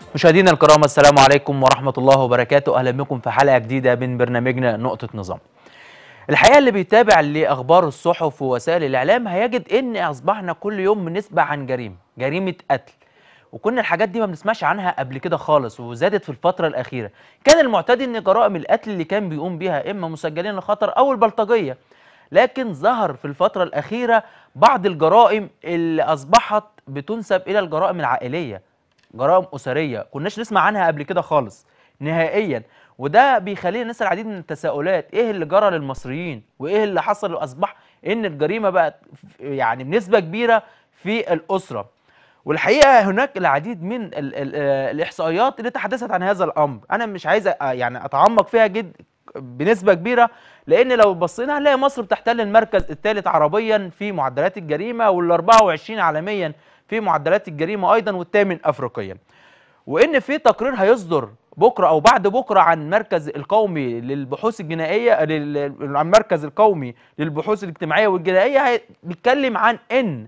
مشاهدينا الكرام السلام عليكم ورحمة الله وبركاته أهلا بكم في حلقة جديدة من برنامجنا نقطة نظام الحقيقة اللي بيتابع لأخبار الصحف ووسائل الإعلام هيجد إن أصبحنا كل يوم بنسمع عن جريمة جريمة قتل وكنا الحاجات دي ما بنسمعش عنها قبل كده خالص وزادت في الفترة الأخيرة كان المعتاد إن جرائم القتل اللي كان بيقوم بيها إما مسجلين لخطر أو البلطجية لكن ظهر في الفترة الأخيرة بعض الجرائم اللي أصبحت بتنسب إلى الجرائم العائلية جرائم أسرية كناش نسمع عنها قبل كده خالص نهائيا وده بيخلينا نسأل العديد من التساؤلات إيه اللي جرى للمصريين وإيه اللي حصل وأصبح إن الجريمة بقت يعني بنسبة كبيرة في الأسرة والحقيقه هناك العديد من ال ال الاحصائيات اللي تحدثت عن هذا الامر انا مش عايز أ- يعني اتعمق فيها جد بنسبه كبيره لان لو بصينا هنلاقي مصر بتحتل المركز الثالث عربيا في معدلات الجريمه وال 24 عالميا في معدلات الجريمه ايضا والثامن افريقيا وان في تقرير هيصدر بكره او بعد بكره عن المركز القومي للبحوث الجنائيه لل- عن المركز القومي للبحوث الاجتماعيه والجنائيه هي- بيتكلم عن ان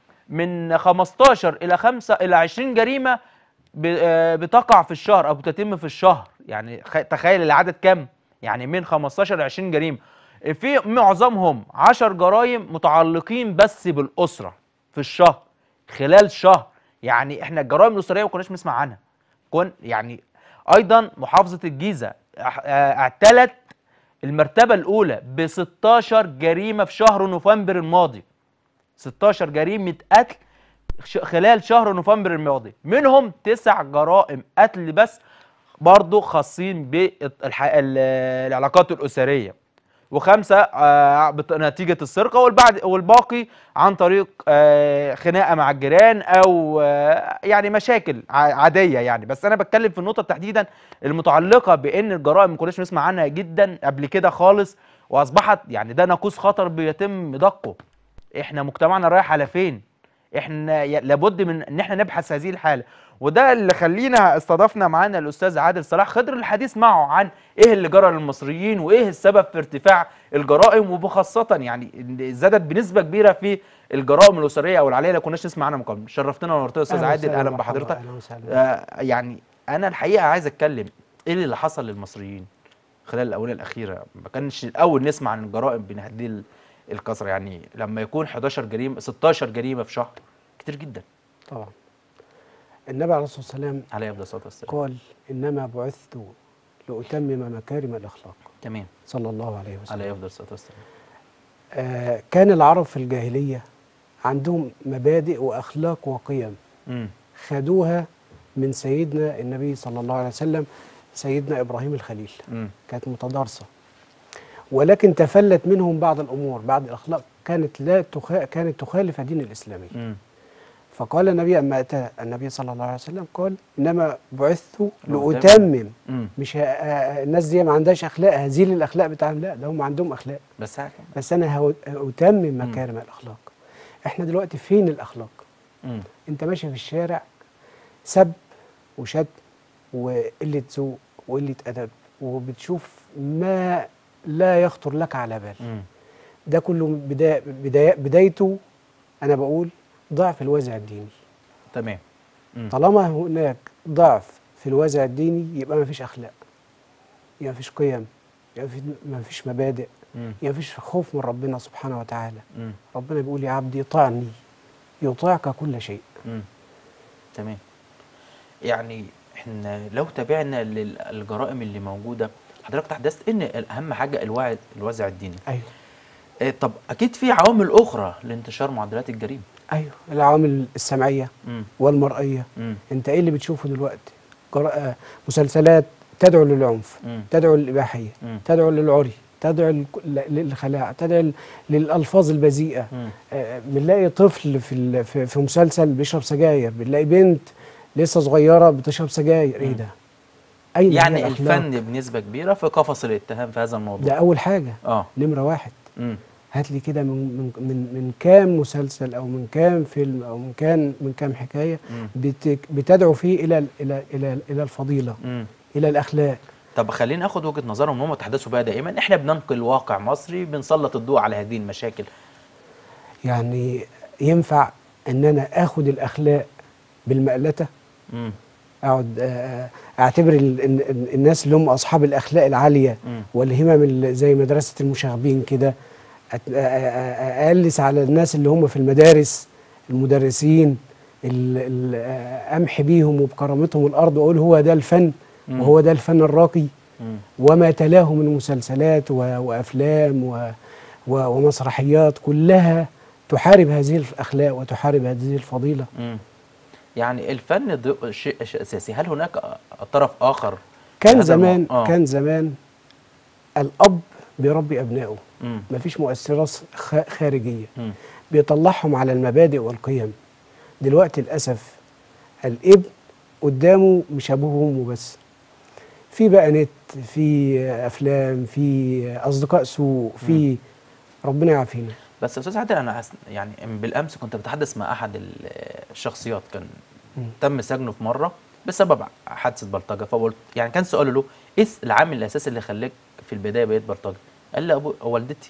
من 15 الى 5 الى 20 جريمه ب- آه، بتقع في الشهر او بتتم في الشهر يعني خ- تخيل العدد كام يعني من 15 ل 20 جريمه في معظمهم 10 جرائم متعلقين بس بالاسره في الشهر خلال شهر يعني احنا الجرائم الاسريه ما كناش بنسمع عنها كن يعني ايضا محافظه الجيزه اح- آه، اعتلت المرتبه الاولى ب 16 جريمه في شهر نوفمبر الماضي 16 جريمة قتل ش- خلال شهر نوفمبر الماضي منهم تسع جرائم قتل بس برضو خاصين بالعلاقات الأسرية وخمسة آه، بت- نتيجة السرقة والبعد والباقي عن طريق آه، خناقة مع الجيران أو آه، يعني مشاكل ع- عادية يعني بس أنا بتكلم في النقطة تحديدا المتعلقة بأن الجرائم ما كناش نسمع عنها جدا قبل كده خالص وأصبحت يعني ده ناقوس خطر بيتم دقه احنا مجتمعنا رايح على فين احنا ي- لابد من ان احنا نبحث هذه الحاله وده اللي خلينا استضفنا معانا الاستاذ عادل صلاح خضر الحديث معه عن ايه اللي جرى للمصريين وايه السبب في ارتفاع الجرائم وبخاصه يعني إن زادت بنسبه كبيره في الجرائم الاسريه او العائليه اللي كناش نسمع عنها من قبل شرفتنا ونورتنا استاذ أهلا عادل وسهلا اهلا مرحبا، بحضرتك أهلا وسهلا. آه يعني انا الحقيقه عايز اتكلم ايه اللي حصل للمصريين خلال الاونه الاخيره ما كانش الاول نسمع عن الجرائم بهذه ال- الكثره يعني لما يكون 11 جريمه 16 جريمه في شهر كتير جدا طبعا النبي عليه الصلاة والسلام عليه افضل الصلاه والسلام قال إنما بعثت لأتمم مكارم الأخلاق تمام صلى الله عليه وسلم عليه افضل الصلاه والسلام آه كان العرب في الجاهلية عندهم مبادئ وأخلاق وقيم امم خدوها من سيدنا النبي صلى الله عليه وسلم سيدنا إبراهيم الخليل امم كانت متدارسة ولكن تفلت منهم بعض الأمور بعض الأخلاق كانت لا تخا... كانت تخالف الدين الإسلامي امم فقال النبي أما أتى النبي صلى الله عليه وسلم قال إنما بعثت لأتمم. لأتمم امم مش ه- آه، الناس دي ما عندهاش أخلاق هزيل الأخلاق بتاعهم لا ده هم عندهم أخلاق بس هكذا بس أنا هو- أتمم مكارم الأخلاق إحنا دلوقتي فين الأخلاق امم أنت ماشي في الشارع سب وشتم وقلة ذوق وقلة أدب وبتشوف ما لا يخطر لك على بال امم ده كله بداية بداية بدايته أنا بقول ضعف الوازع الديني تمام مم. طالما هناك ضعف في الوازع الديني يبقى ما فيش أخلاق يبقى ما فيش قيم يبقى ما فيش مبادئ امم يبقى ما فيش خوف من ربنا سبحانه وتعالى امم ربنا بيقول يا عبدي طعني يطيعك كل شيء امم تمام يعني احنا لو تابعنا للجرائم اللي موجوده حضرتك تحدثت ان اهم حاجه الوعي الوازع الديني أيوه إيه طب اكيد في عوامل اخرى لانتشار معدلات الجريمه أيوه العوامل السمعية امم والمرئية امم أنت إيه اللي بتشوفه دلوقتي جر- آه، مسلسلات تدعو للعنف امم تدعو للإباحية مم. تدعو للعري تدعو للك- ل- للخلاع تدعو ل- للألفاظ البذيئة مم. آه، بنلاقي طفل في ال- في في مسلسل بيشرب سجاير بنلاقي بنت لسه صغيرة بتشرب سجاير إيه مم. ده؟ أين هي يعني الأخلاق؟ الفن بنسبه كبيره في قفص الاتهام في هذا الموضوع ده أول حاجة اه نمرة واحد امم هات لي كده من من من من كام مسلسل او من كام فيلم او من كام من كام حكايه مم. بت بتدعو فيه الى ال- الى الى الى الفضيله امم الى الاخلاق طب خلينا ناخد وجهه نظرهم هم تحدثوا بها دائما احنا بننقل واقع مصري بنسلط الضوء على هذه المشاكل يعني ينفع ان انا اخد الاخلاق بالمقلته امم اقعد آه، اعتبر ال- ال- ال- الناس اللي هم اصحاب الاخلاق العاليه مم. والهمم ال- زي مدرسه المشاغبين كده أت- آه، آه، اقلس على الناس اللي هم في المدارس المدرسين ال- ال- آه، امحي بيهم وبكرامتهم الارض واقول هو ده الفن مم. وهو ده الفن الراقي مم. وما تلاه من مسلسلات و- وافلام و- و- ومسرحيات كلها تحارب هذه الاخلاق وتحارب هذه الفضيله مم. يعني الفن ض- شيء شيء اساسي هل هناك طرف اخر كان هذا زمان المو- آه. كان زمان الاب بيربي ابنائه مم. مفيش مؤثرات خ- خارجيه مم. بيطلعهم على المبادئ والقيم دلوقتي للاسف الابن قدامه مش ابوه وامه بس في بقى نت في افلام في اصدقاء سوء في ربنا يعافينا بس يا استاذ عادل انا عس- يعني بالامس كنت بتحدث مع احد ال- الشخصيات كان مم. تم سجنه في مره بسبب حادثه بلطجه فقلت يعني كان سؤاله له ايه العامل الاساسي اللي خلاك في البدايه بقيت بلطجي؟ قال لي ابو والدتي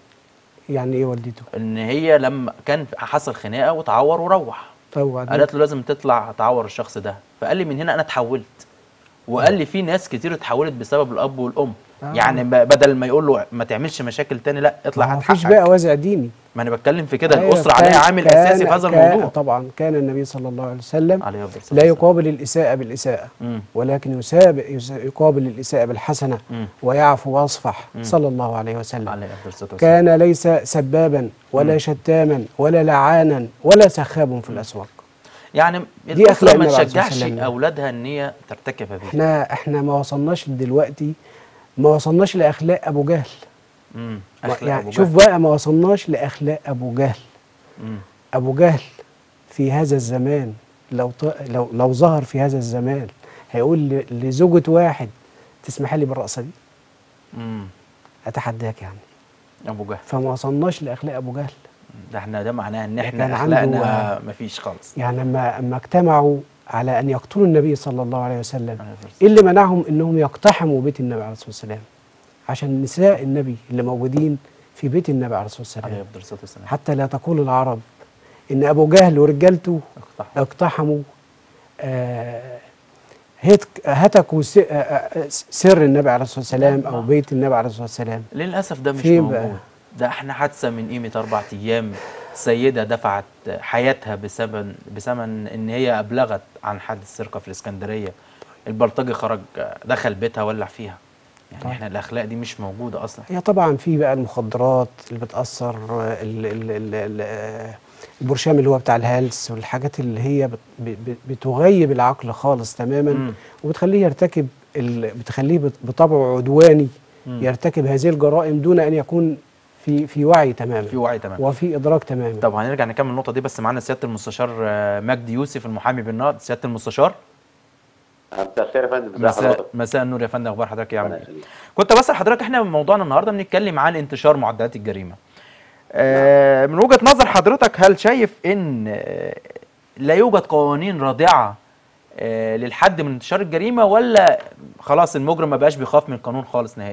يعني ايه والدته ان هي لما كان حصل خناقه وتعور وروح طب وبعدين قالت له لازم تطلع تعور الشخص ده فقال لي من هنا انا اتحولت وقال لي في ناس كتير اتحولت بسبب الاب والام آه. يعني ب- بدل ما يقول له ما تعملش مشاكل تاني لا اطلع ما هات فيش حقك. بقى وازع ديني ما انا بتكلم في كده أيوة، الاسره كان- عليها عامل كان- اساسي في هذا كان- الموضوع طبعا كان النبي صلى الله عليه وسلم عليه الصلاه لا والسلام. يقابل الإساءة بالإساءة مم. ولكن يساب يس- يقابل الإساءة بالحسنة مم. ويعفو ويصفح مم. صلى الله عليه وسلم عليه افضل الصلاه والسلام كان ليس سبابا ولا شتاما ولا لعانا ولا سخابا في الأسواق يعني دي الاسره أخلاق ما النبي عليه الصلاة تشجعش والسلام. اولادها ان هي ترتكب هذه احنا احنا ما وصلناش دلوقتي ما وصلناش لأخلاق أبو جهل امم ما- اخلاق يعني أبو شوف جهل. بقى ما وصلناش لأخلاق أبو جهل مم. أبو جهل في هذا الزمان لو ط... لو لو ظهر في هذا الزمان هيقول ل... لزوجة واحد تسمح لي بالرقصة دي مم. أتحداك يعني ابو جهل فما وصلناش لأخلاق أبو جهل ده احنا ده معناه ان كان احنا عنده- اخلاقنا مفيش خالص يعني لما اما اجتمعوا على أن يقتلوا النبي صلى الله عليه وسلم عليه الصلاة إيه اللي منعهم إنهم يقتحموا بيت النبي عليه الصلاة والسلام عشان نساء النبي اللي موجودين في بيت النبي عليه الصلاة عليه والسلام افضل الصلاه والسلام حتى لا تقول العرب إن أبو جهل ورجالته اقتحم. اقتحموا آه، هتك- هتكوا س- آه، آه، سر النبي عليه الصلاه والسلام او بيت النبي عليه الصلاه والسلام للاسف ده مش فين موجود بقى؟ ده احنا حادثه من قيمه اربع ايام سيده دفعت حياتها بسبب بثمن ان هي ابلغت عن حادث سرقه في الاسكندريه البلطجي خرج دخل بيتها ولع فيها يعني طيب. احنا الاخلاق دي مش موجوده اصلا هي طبعا في بقى المخدرات اللي بتاثر آه، ال- ال- ال- ال- آه، البرشام اللي هو بتاع الهلس والحاجات اللي هي بت- ب- ب- بتغيب العقل خالص تماما مم. وبتخليه يرتكب ال- بتخليه بت- بطبعه عدواني مم. يرتكب هذه الجرائم دون ان يكون في في وعي تماما في وعي تمام وفي ادراك تماما طب هنرجع نكمل النقطه دي بس معانا سياده المستشار آه، مجدي يوسف المحامي بالنقد سياده المستشار مساء الخير يا فندم ازي مساء حضرتك مساء النور يا فندم اخبار حضرتك يا عم ربنا إيه؟ يخليك. كنت بسأل حضرتك احنا موضوعنا النهارده بنتكلم عن انتشار معدلات الجريمه. آه من وجهه نظر حضرتك هل شايف ان آه لا يوجد قوانين رادعه آه للحد من انتشار الجريمه ولا خلاص المجرم ما بقاش بيخاف من القانون خالص نهائي؟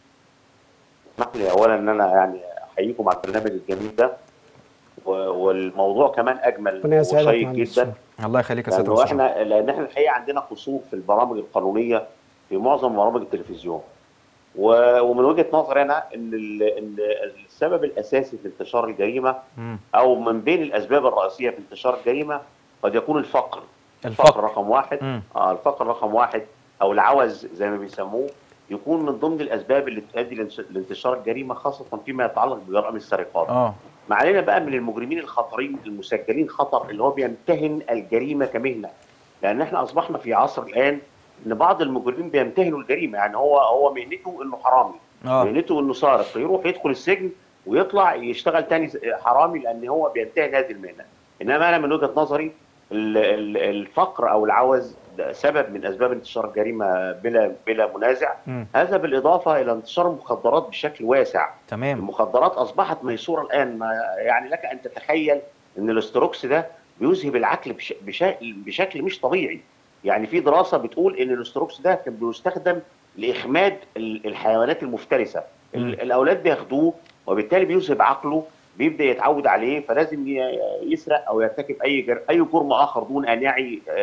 اسمح لي اولا ان انا يعني احييكم على البرنامج الجميل ده و- والموضوع كمان اجمل ربنا يسعدك وشيق مهندس جدا شكرا. الله يخليك يا سياده لانه المستشار. احنا لان احنا الحقيقه عندنا قصور في البرامج القانونيه في معظم برامج التلفزيون و- ومن وجهه نظري انا ان ال- ان السبب الاساسي في انتشار الجريمه مم. او من بين الاسباب الرئيسيه في انتشار الجريمه قد يكون الفقر الفقر رقم واحد مم. اه الفقر رقم واحد او العوز زي ما بيسموه يكون من ضمن الاسباب اللي تؤدي لانش- لانتشار الجريمه خاصه فيما يتعلق بجرائم السرقات. اه ما علينا بقى من المجرمين الخطرين المسجلين خطر اللي هو بيمتهن الجريمه كمهنه. لان احنا اصبحنا في عصر الان ان بعض المجرمين بيمتهنوا الجريمه يعني هو هو مهنته انه حرامي اه مهنته انه سارق يروح يدخل السجن ويطلع يشتغل تاني حرامي لان هو بيمتهن هذه المهنه انما انا من وجهه نظري ال- ال- الفقر او العوز ده سبب من اسباب انتشار الجريمه بلا بلا منازع مم. هذا بالاضافه الى انتشار المخدرات بشكل واسع تمام المخدرات اصبحت ميسوره الان ما يعني لك ان تتخيل ان الاستروكس ده بيذهب العقل بش بشكل, بشكل مش طبيعي يعني في دراسه بتقول ان الاستروكس ده كان بيستخدم لاخماد ال- الحيوانات المفترسه مم. ال- الاولاد بياخدوه وبالتالي بيذهب عقله بيبدا يتعود عليه فلازم ي- يسرق او يرتكب اي جر... اي جرم اخر دون ان يعي آه،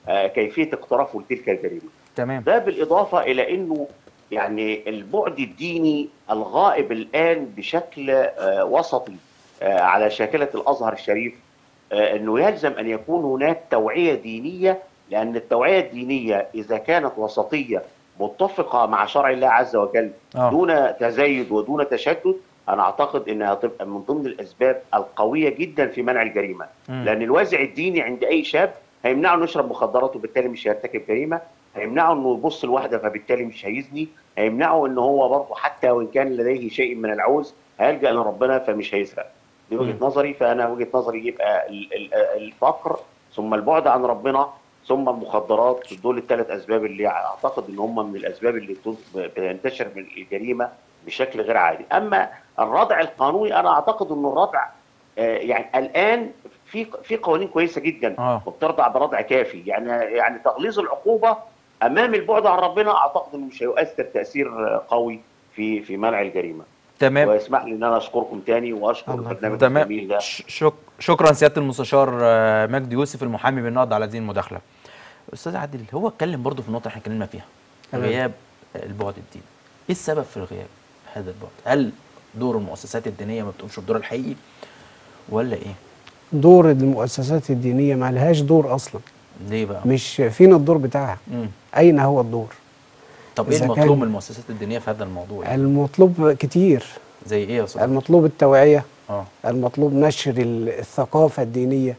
آه، كيفيه اقترافه لتلك الجريمه. تمام ده بالاضافه الى انه يعني البعد الديني الغائب الان بشكل آه، وسطي آه، على شاكله الازهر الشريف آه، انه يلزم ان يكون هناك توعيه دينيه لان التوعيه الدينيه اذا كانت وسطيه متفقه مع شرع الله عز وجل اه دون تزايد ودون تشدد انا اعتقد انها هتبقى من ضمن الاسباب القويه جدا في منع الجريمه مم. لان الوازع الديني عند اي شاب هيمنعه انه يشرب مخدرات وبالتالي مش هيرتكب جريمه هيمنعه انه يبص لواحده فبالتالي مش هيزني هيمنعه ان هو برضه حتى وان كان لديه شيء من العوز هيلجا لربنا فمش هيسرق دي وجهه مم. نظري فانا وجهه نظري يبقى ال- ال- الفقر ثم البعد عن ربنا ثم المخدرات دول الثلاث اسباب اللي اعتقد ان هم من الاسباب اللي تن- بتنتشر من الجريمه بشكل غير عادي اما الردع القانوني انا اعتقد ان الردع آه، يعني الان في في قوانين كويسه جدا اه وبترضع برضع كافي يعني يعني تغليظ العقوبه امام البعد عن ربنا اعتقد انه مش هيؤثر تاثير قوي في في منع الجريمه تمام واسمح لي ان انا اشكركم تاني واشكر الله البرنامج تمام الجميل ده ش- شك... شكرا سياده المستشار آه، مجدي يوسف المحامي بالنقد على هذه المداخله استاذ عادل هو اتكلم برضه في النقطه اللي احنا اتكلمنا فيها تمام. غياب البعد الديني ايه السبب في الغياب هذا البعد هل دور المؤسسات الدينيه ما بتقومش بدورها الحقيقي ولا ايه دور المؤسسات الدينيه ما لهاش دور اصلا ليه بقى مش فين الدور بتاعها مم. اين هو الدور طب ايه إذا المطلوب كان- من المؤسسات الدينيه في هذا الموضوع المطلوب كتير زي ايه يا استاذ المطلوب التوعيه اه المطلوب نشر ال- الثقافة الدينية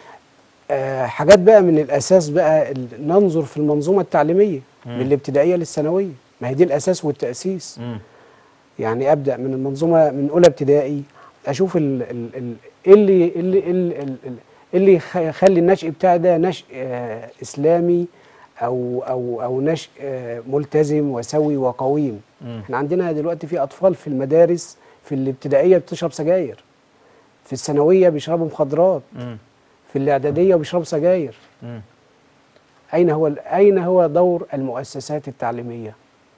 آه، حاجات بقى من الأساس بقى ال- ننظر في المنظومة التعليمية مم. من الابتدائية للثانوية ما هي دي الأساس والتأسيس مم. يعني أبدأ من المنظومة من أولى ابتدائي أشوف ال ال ال إيه اللي إيه اللي إيه اللي, ال- ال- إيه اللي يخ- يخلي النشء بتاعي ده نشء آه، إسلامي أو أو أو نشء آه، ملتزم وسوي وقويم مم. احنا عندنا دلوقتي في أطفال في المدارس في الابتدائية بتشرب سجاير في الثانوية بيشربوا مخدرات مم. في الإعدادية بيشربوا سجاير مم. أين هو أين هو دور المؤسسات التعليمية؟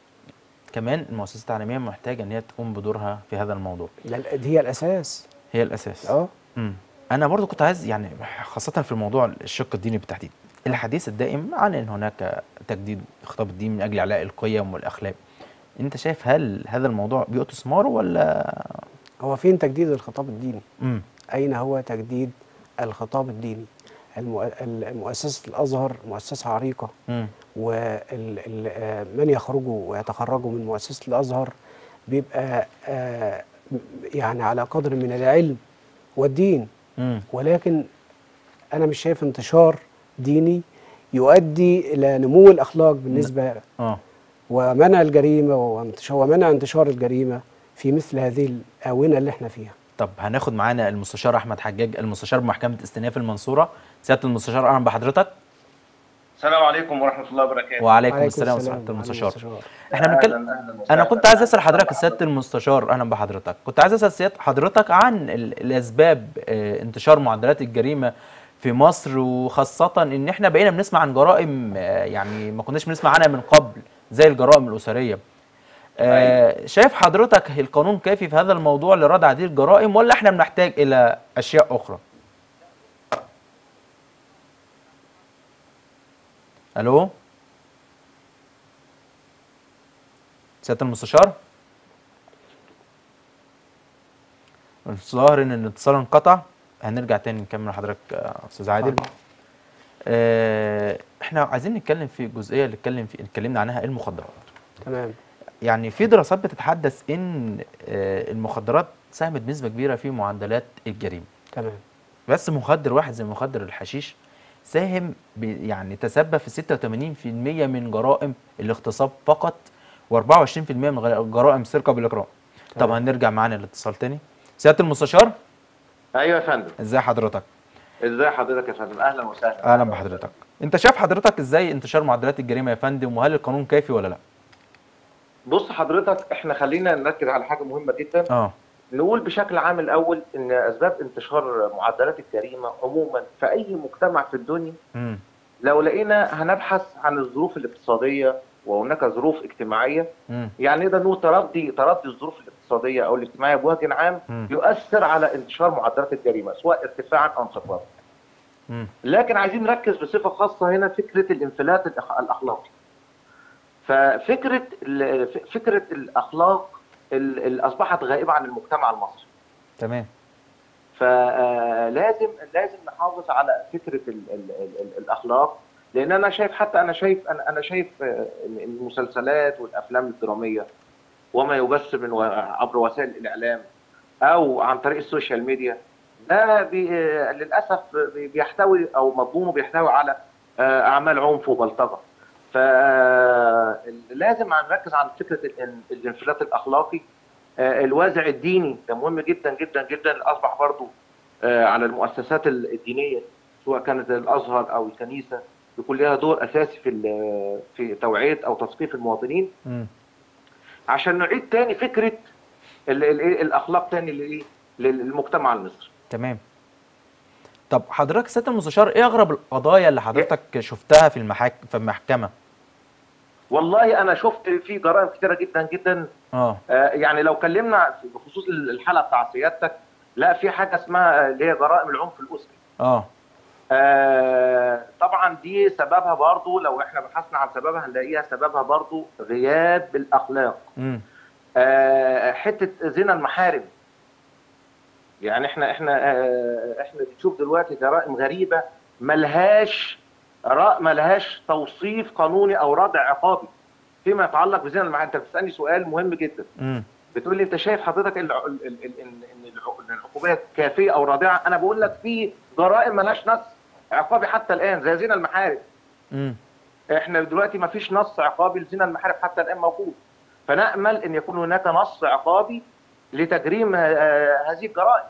كمان المؤسسات التعليميه محتاجه ان هي تقوم بدورها في هذا الموضوع ده ال- هي الأساس هي الاساس اه مم. انا برضو كنت عايز يعني خاصه في الموضوع الشق الديني بالتحديد الحديث الدائم عن ان هناك تجديد خطاب الدين من اجل اعلاء القيم والاخلاق انت شايف هل هذا الموضوع بيؤتي ثماره ولا هو فين تجديد الخطاب الديني؟ امم أين هو تجديد الخطاب الديني؟ المؤ- ال- مؤسسة الأزهر مؤسسة عريقة امم ومن يخرجوا ويتخرجوا من مؤسسة الأزهر بيبقى آه، م- يعني على قدر من العلم والدين امم ولكن أنا مش شايف انتشار ديني يؤدي إلى نمو الأخلاق بالنسبة اه ومنع الجريمة وانتشار ومنع انتشار الجريمة في مثل هذه الآونة اللي احنا فيها طب هناخد معانا المستشار احمد حجاج المستشار بمحكمه استئناف المنصوره سياده المستشار اهلا بحضرتك السلام عليكم ورحمة الله وبركاته. وعليكم وعليكم السلام السلام ورحمه الله وعليكم المستشار السلام. احنا بنتكلم أهلاً أهلاً وسهلاً. انا كنت عايز اسال أهلاً حضرتك وسهلاً. سياده المستشار اهلا بحضرتك كنت عايز اسال سياده حضرتك عن ال- الاسباب آه، انتشار معدلات الجريمه في مصر وخاصه ان احنا بقينا بنسمع عن جرائم آه، يعني ما كناش بنسمع عنها من قبل زي الجرائم الاسريه آه، شايف حضرتك القانون كافي في هذا الموضوع لردع هذه الجرائم ولا احنا بنحتاج الى اشياء اخرى الو سياده المستشار الظاهر ان الاتصال انقطع هنرجع تاني نكمل مع حضرتك آه، استاذ عادل اتفضل. آه، احنا عايزين نتكلم في جزئيه اللي اتكلم في اتكلمنا عنها المخدرات تمام يعني في دراسات بتتحدث ان آه، المخدرات ساهمت بنسبه كبيره في معدلات الجريمه تمام بس مخدر واحد زي مخدر الحشيش ساهم ب- يعني تسبب في 86% من جرائم الاغتصاب فقط و24% من غ- جرائم السرقه بالاكراه طب تمام. هنرجع معانا الاتصال تاني سياده المستشار ايوه يا فندم ازاي حضرتك ازاي حضرتك يا فندم اهلا وسهلا اهلا بحضرتك انت شايف حضرتك ازاي انتشار معدلات الجريمه يا فندم وهل القانون كافي ولا لا بص حضرتك احنا خلينا نركز على حاجة مهمة جدا اه نقول بشكل عام الأول إن أسباب انتشار معدلات الجريمة عموما في أي مجتمع في الدنيا امم لو لقينا هنبحث عن الظروف الاقتصادية وهناك ظروف اجتماعية امم يعني نقدر نقول تردي تردي الظروف الاقتصادية أو الاجتماعية بوجه عام مم. يؤثر على انتشار معدلات الجريمة سواء ارتفاعا أو انخفاضا مم. لكن عايزين نركز بصفه خاصه هنا فكره الانفلات الأخ- الاخلاقي ففكره ال- ف- فكره الاخلاق ال- اللي اصبحت غائبه عن المجتمع المصري تمام فلازم لازم نحافظ على فكره ال ال ال الاخلاق لان انا شايف حتى انا شايف انا انا شايف آه، إن المسلسلات والافلام الدراميه وما يبث من و- عبر وسائل الاعلام او عن طريق السوشيال ميديا ده بي آه، للاسف بي- بيحتوي او مضمونه بيحتوي على آه، اعمال عنف وبلطجه فلازم نركز على فكره ال- الانفلات الاخلاقي آه، الوازع الديني ده مهم جدا جدا جدا اصبح برضو آه، على المؤسسات ال- الدينيه سواء كانت الازهر او الكنيسه يكون لها دور اساسي في ال- في توعيه او تثقيف المواطنين مم. عشان نعيد تاني فكره ال- ال- إيه الاخلاق تاني للايه للمجتمع المصري تمام طب حضرتك سياده المستشار ايه اغرب القضايا اللي حضرتك شفتها في المحاك في المحكمه والله انا شفت في جرائم كتيره جدا جدا اه آه، يعني لو كلمنا بخصوص الحلقه بتاع سيادتك لا في حاجه اسمها آه، اللي هي جرائم العنف الاسري اه آه، طبعا دي سببها برضو لو احنا بحثنا عن سببها هنلاقيها سببها برضو غياب الاخلاق امم آه، حته زنا المحارم يعني احنا احنا آه، احنا بنشوف دلوقتي جرائم غريبه ملهاش را- ملهاش توصيف قانوني او ردع عقابي فيما يتعلق بزنا المحارم انت بتسالني سؤال مهم جدا امم بتقول لي انت شايف حضرتك الع- ال- ال- ال- ان إن الع- إن العقوبات كافيه او رادعه انا بقول لك في جرائم ملهاش نص عقابي حتى الان زي زنا المحارم امم احنا دلوقتي ما فيش نص عقابي لزنا المحارم حتى الان موجود فنامل ان يكون هناك نص عقابي لتجريم آه، هذه الجرائم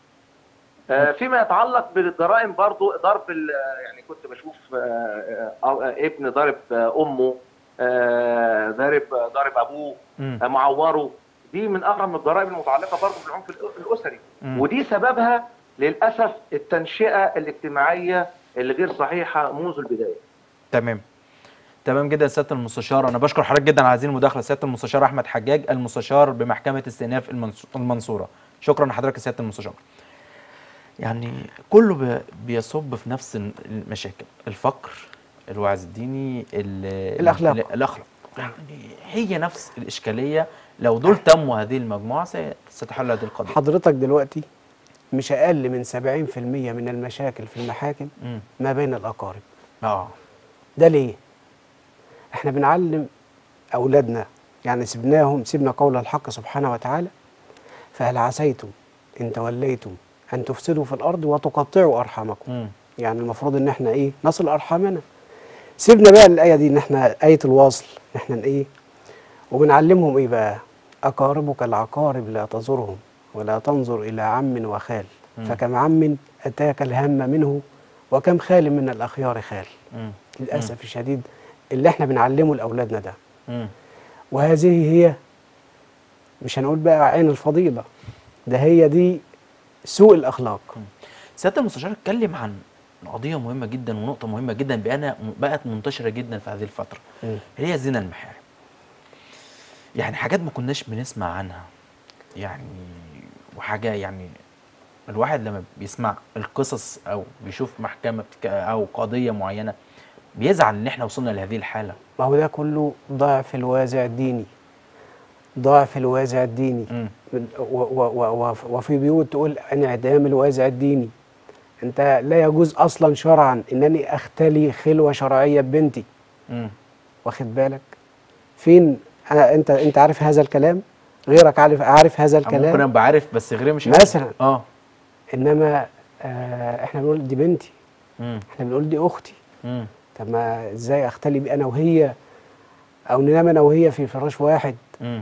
آه، فيما يتعلق بالجرائم برضو ضرب ال- يعني كنت بشوف آه، آه، آه، ابن ضرب آه، امه آه، ضرب ضرب ابوه امم آه، معوره دي من اغرب الجرائم المتعلقه برضو بالعنف الأ- الاسري مم. ودي سببها للاسف التنشئه الاجتماعيه اللي غير صحيحه منذ البدايه تمام تمام جدا سياده المستشار انا بشكر حضرتك جدا على هذه المداخله سياده المستشار احمد حجاج المستشار بمحكمه استئناف المنص- المنصوره شكرا لحضرتك يا سياده المستشار يعني كله بي- بيصب في نفس المشاكل الفقر الوعظ الديني ال- الأخلاق. ال- الاخلاق يعني هي نفس الاشكاليه لو دول تموا هذه المجموعه سي- ستحل هذه القضيه حضرتك دلوقتي مش أقل من 70% من المشاكل في المحاكم مم. ما بين الأقارب اه ده ليه؟ احنا بنعلم أولادنا يعني سبناهم سيبنا قول الحق سبحانه وتعالى فهل عسيتم إن توليتم أن تفسدوا في الأرض وتقطعوا أرحامكم مم. يعني المفروض إن احنا إيه نصل أرحامنا سيبنا بقى الآية دي إن احنا آية الوصل إن احنا إيه وبنعلمهم إيه بقى أقاربك العقارب لا تزورهم ولا تنظر إلى عم وخال مم. فكم عم أتاك الهم منه وكم خال من الأخيار خال مم. للأسف الشديد اللي احنا بنعلمه لأولادنا ده مم. وهذه هي مش هنقول بقى عين الفضيلة ده هي دي سوء الأخلاق سياده المستشار اتكلم عن قضيه مهمه جدا ونقطه مهمه جدا بأنا بقت منتشره جدا في هذه الفتره مم. هي زنا المحارم يعني حاجات ما كناش بنسمع عنها يعني وحاجه يعني الواحد لما بيسمع القصص او بيشوف محكمه بتك- او قضيه معينه بيزعل ان احنا وصلنا لهذه الحاله ما هو ده كله ضعف الوازع الديني ضعف الوازع الديني مم. من- و- و- و- و- وفي بيوت تقول انعدام الوازع الديني انت لا يجوز اصلا شرعا انني اختلي خلوه شرعيه ببنتي مم. واخد بالك فين أنا انت انت عارف هذا الكلام غيرك عارف عارف هذا أو ممكن الكلام ابقى عارف بس غيري مش عارف. مثلا. اه انما آه احنا بنقول دي بنتي مم. احنا بنقول دي اختي مم. طب ما ازاي اختلي بيه انا وهي او ننام انا وهي في فراش واحد مم.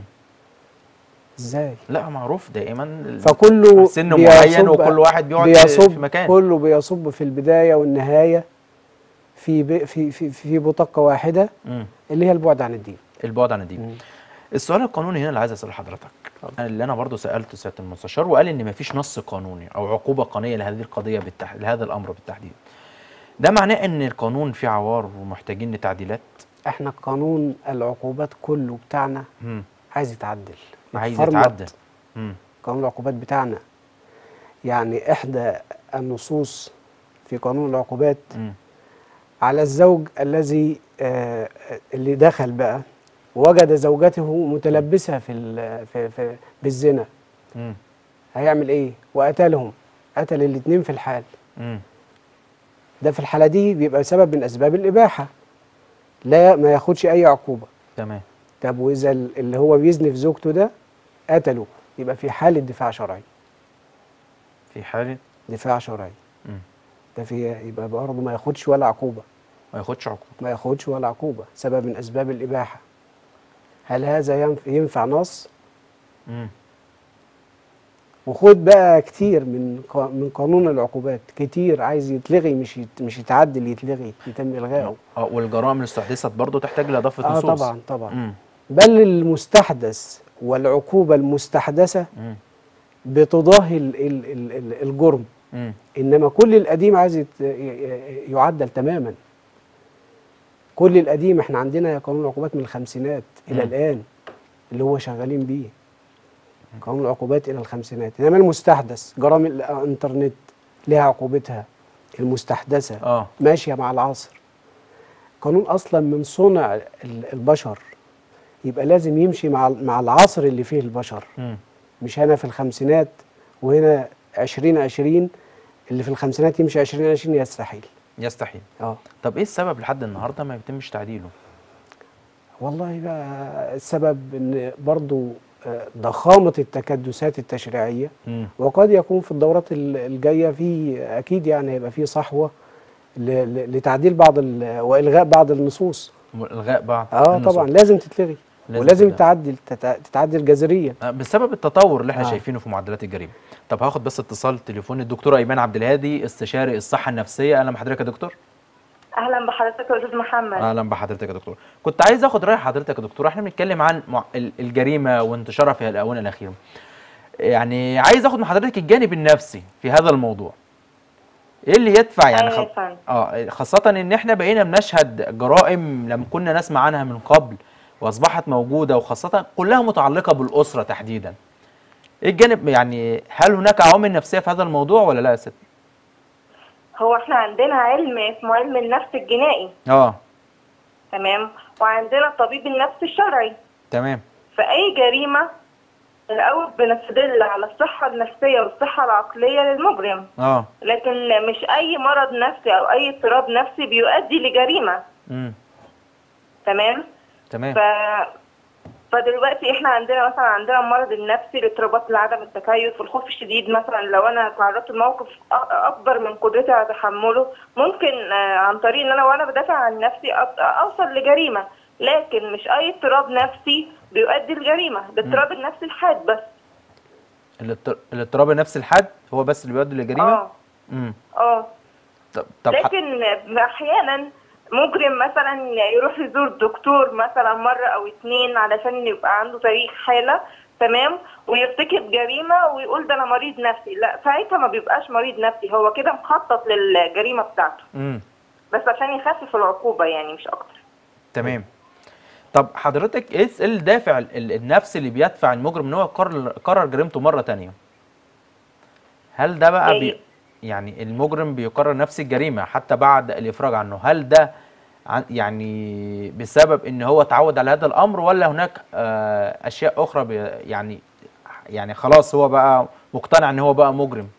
ازاي لا معروف دائما ال- فكله سن معين بيصب- وكل واحد بيقعد بيصب في مكان كله بيصب في البدايه والنهايه في ب... في في في بطاقه واحده مم. اللي هي البعد عن الدين البعد عن الدين مم. السؤال القانوني هنا اللي عايز اساله لحضرتك أنا اللي انا برضو سالته سياده المستشار وقال ان مفيش نص قانوني او عقوبه قانونيه لهذه القضيه بالتح... لهذا الامر بالتحديد ده معناه ان القانون فيه عوار ومحتاجين لتعديلات احنا قانون العقوبات كله بتاعنا مم. عايز يتعدل عايز يتفرمط. يتعدل مم. قانون العقوبات بتاعنا يعني احدى النصوص في قانون العقوبات مم. على الزوج الذي آه، اللي دخل بقى ووجد زوجته متلبسة في, ال- في, في بالزنا مم. هيعمل ايه وقتلهم قتل الاتنين في الحال مم. ده في الحالة دي بيبقى سبب من أسباب الإباحة لا ما ياخدش أي عقوبة تمام طب وإذا ال- اللي هو بيزني في زوجته ده قتله يبقى في حالة دفاع شرعي في حاله دفاع شرعي مم. ده في يبقى برضه ما ياخدش ولا عقوبة ما ياخدش عقوبه ما ياخدش ولا عقوبة سبب من أسباب الإباحة هل هذا ينف- ينفع نص مم. وخد بقى كتير من قا- من قانون العقوبات كتير عايز يتلغي مش يت- مش يتعدل يتلغي يتم إلغائه اه والجرائم اللي استحدثت برضه تحتاج لاضافه اه نصوص طبعا طبعا مم. بل المستحدث والعقوبة المستحدثة مم. بتضاهي ال- ال- ال- ال- الجرم مم. انما كل القديم عايز يت- ي- ي- يعدل تماما كل القديم احنا عندنا قانون العقوبات من الخمسينات الى مم. الان اللي هو شغالين بيه قانون العقوبات الى الخمسينات انما المستحدث جرائم الانترنت لها عقوبتها المستحدثه اه ماشيه مع العصر قانون اصلا من صنع ال- البشر يبقى لازم يمشي مع مع العصر اللي فيه البشر مم. مش هنا في الخمسينات وهنا عشرين عشرين اللي في الخمسينات يمشي عشرين عشرين يستحيل يستحيل اه طب ايه السبب لحد النهارده ما بيتمش تعديله والله بقى السبب ان برضو آه، ضخامة التكدسات التشريعية مم. وقد يكون في الدورات ال- الجاية في أكيد يعني هيبقى في صحوة ل- ل- لتعديل بعض ال- وإلغاء بعض النصوص والغاء بعض اه النصوص. طبعا لازم تتلغي لازم ولازم تتلغي. تعدل تت- تتعدل جذريا آه، بسبب التطور اللي احنا آه. شايفينه في معدلات الجريمه طب هاخد بس اتصال تليفون الدكتوره ايمان عبد الهادي استشاري الصحه النفسيه اهلا بحضرتك يا دكتور اهلا بحضرتك يا استاذ محمد اهلا بحضرتك يا دكتور كنت عايز اخد راي حضرتك يا دكتور احنا بنتكلم عن مع- ال- الجريمه وانتشارها في الاونه الاخيره يعني عايز اخد من حضرتك الجانب النفسي في هذا الموضوع ايه اللي يدفع يعني أيوة خ... فعلا. اه خاصه ان احنا بقينا بنشهد جرائم لم كنا نسمع عنها من قبل واصبحت موجوده وخاصه كلها متعلقه بالاسره تحديدا ايه الجانب يعني هل هناك عوامل نفسيه في هذا الموضوع ولا لا يا ست هو احنا عندنا علم اسمه علم النفس الجنائي اه تمام وعندنا طبيب النفس الشرعي تمام فاي جريمه الاول بنستدل على الصحه النفسيه والصحه العقليه للمجرم اه لكن مش اي مرض نفسي او اي اضطراب نفسي بيؤدي لجريمه امم تمام تمام ف فدلوقتي احنا عندنا مثلا عندنا المرض النفسي الاضطرابات لعدم التكيف والخوف الشديد مثلا لو انا تعرضت لموقف أ- اكبر من قدرتي على تحمله ممكن آه، عن طريق ان انا وانا بدافع عن نفسي أط- اوصل لجريمه لكن مش اي اضطراب نفسي بيؤدي لجريمه الاضطراب النفسي الحاد بس الاضط- الاضطراب النفسي الحاد هو بس اللي بيؤدي للجريمه اه امم اه طب طب ح- لكن احيانا مجرم مثلا يروح يزور دكتور مثلا مره او اتنين علشان يبقى عنده تاريخ حاله تمام ويرتكب جريمه ويقول ده انا مريض نفسي لا ساعتها ما بيبقاش مريض نفسي هو كده مخطط للجريمه بتاعته امم بس عشان يخفف العقوبه يعني مش اكتر تمام طب حضرتك ايه إيه الدافع ال- ال- النفسي اللي بيدفع المجرم ان هو يقرر يقرر جريمته مره تانية هل ده بقى بي يعني- يعني المجرم بيقرر نفس الجريمه حتى بعد الافراج عنه هل ده عن- يعني بسبب ان هو اتعود على هذا الامر ولا هناك آه، اشياء اخرى بي يعني يعني خلاص هو بقى مقتنع ان هو بقى مجرم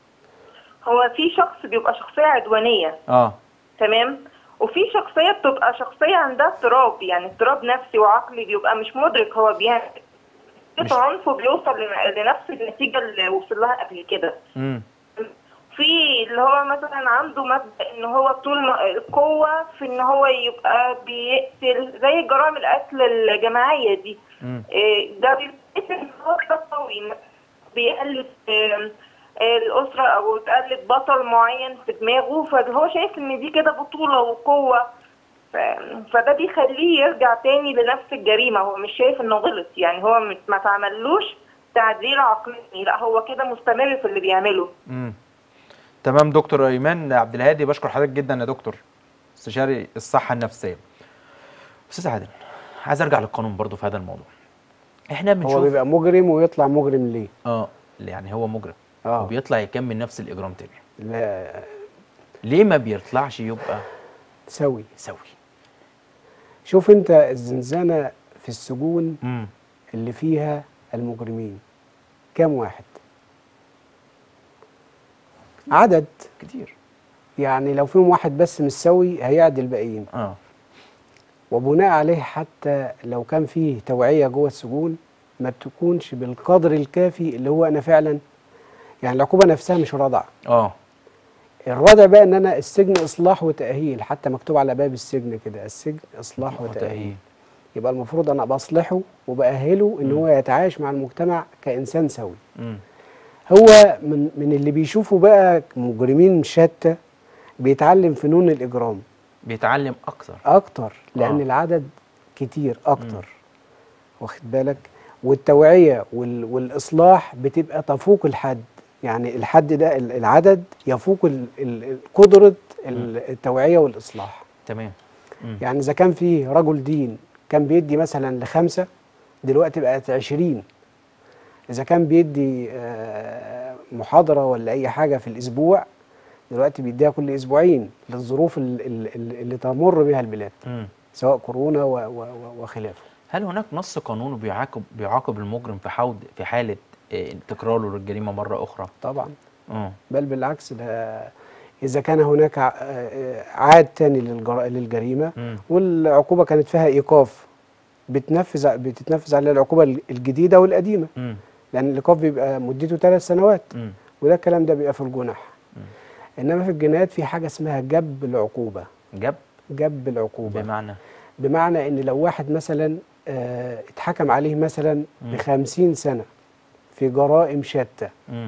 هو في شخص بيبقى شخصيه عدوانيه اه تمام وفي شخصيه بتبقى شخصيه عندها اضطراب يعني اضطراب نفسي وعقلي بيبقى مش مدرك هو بيعمل مش- في عنف بيوصل لن- لنفس النتيجه اللي وصل لها قبل كده امم في اللي هو مثلا عنده مبدا ان هو طول ما القوه في ان هو يبقى بيقتل زي جرائم القتل الجماعيه دي امم إيه، ده بيحس ان هو كده قوي بيقلد آم، آه، الاسره او تقلد بطل معين في دماغه فهو شايف ان دي كده بطوله وقوه ف- فده بيخليه يرجع تاني لنفس الجريمه هو مش شايف انه غلط يعني هو مش- ما تعملوش تعديل عقلاني لا هو كده مستمر في اللي بيعمله امم تمام دكتور ايمان عبد الهادي بشكر حضرتك جدا يا دكتور استشاري الصحه النفسيه استاذ عادل عايز ارجع للقانون برضو في هذا الموضوع احنا هو بنشوف بيبقى مجرم ويطلع مجرم ليه اه يعني هو مجرم اه وبيطلع يكمل نفس الاجرام تاني لا ليه ما بيطلعش يبقى سوي سوي شوف انت الزنزانه في السجون امم اللي فيها المجرمين كام واحد عدد كتير يعني لو فيهم واحد بس مش سوي هيعدي الباقيين اه وبناء عليه حتى لو كان فيه توعية جوه السجون ما بتكونش بالقدر الكافي اللي هو أنا فعلا يعني العقوبة نفسها مش ردع اه الردع بقى إن أنا السجن إصلاح وتأهيل حتى مكتوب على باب السجن كده السجن إصلاح وتأهيل يبقى المفروض أنا بصلحه وبأهله إن هو يتعايش مع المجتمع كإنسان سوي امم هو من من اللي بيشوفوا بقى مجرمين شتى بيتعلم فنون الإجرام بيتعلم اكتر اكتر لان آه. آه. العدد كتير اكتر واخد بالك والتوعيه وال... والاصلاح بتبقى تفوق الحد يعني الحد ده ال- العدد يفوق ال... ال... قدره ال- التوعيه والاصلاح تمام مم. يعني اذا كان في رجل دين كان بيدي مثلا لخمسه دلوقتي بقت عشرين اذا كان بيدي آه، محاضره ولا اي حاجه في الاسبوع دلوقتي بيديها كل اسبوعين للظروف ال- ال- ال- اللي تمر بها البلاد مم. سواء كورونا و- و- و- وخلافه هل هناك نص قانوني بيعاقب بيعاقب المجرم في حود في حاله آه، تكراره للجريمه مره اخرى طبعا اه بل بالعكس ده اذا كان هناك ع- آه، عاد تاني للجر- للجريمه مم. والعقوبه كانت فيها ايقاف بتنفذ بتتنفذ على العقوبه الجديده والقديمه مم. لان الايقاف بيبقى مدته ثلاث سنوات مم. وده الكلام ده بيبقى في الجنح انما في الجنايات في حاجه اسمها جب العقوبه جاب جب العقوبه بمعنى بمعنى ان لو واحد مثلا آه، اتحكم عليه مثلا مم. بخمسين سنه في جرائم شتى مم.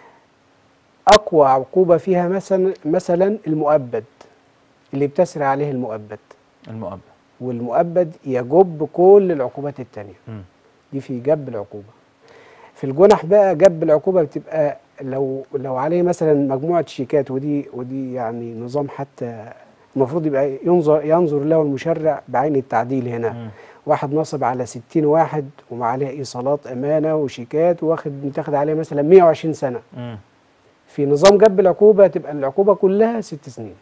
اقوى عقوبه فيها مثلا مثلا المؤبد اللي بتسري عليه المؤبد المؤبد والمؤبد يجب كل العقوبات التانية مم. دي في جب العقوبه في الجنح بقى جب العقوبه بتبقى لو لو عليه مثلا مجموعه شيكات ودي ودي يعني نظام حتى المفروض يبقى ينظر ينظر له المشرع بعين التعديل هنا مم. واحد نصب على 60 واحد وما عليه ايصالات امانه وشيكات واخد متاخد عليه مثلا 120 سنه مم. في نظام جب العقوبه تبقى العقوبه كلها ست سنين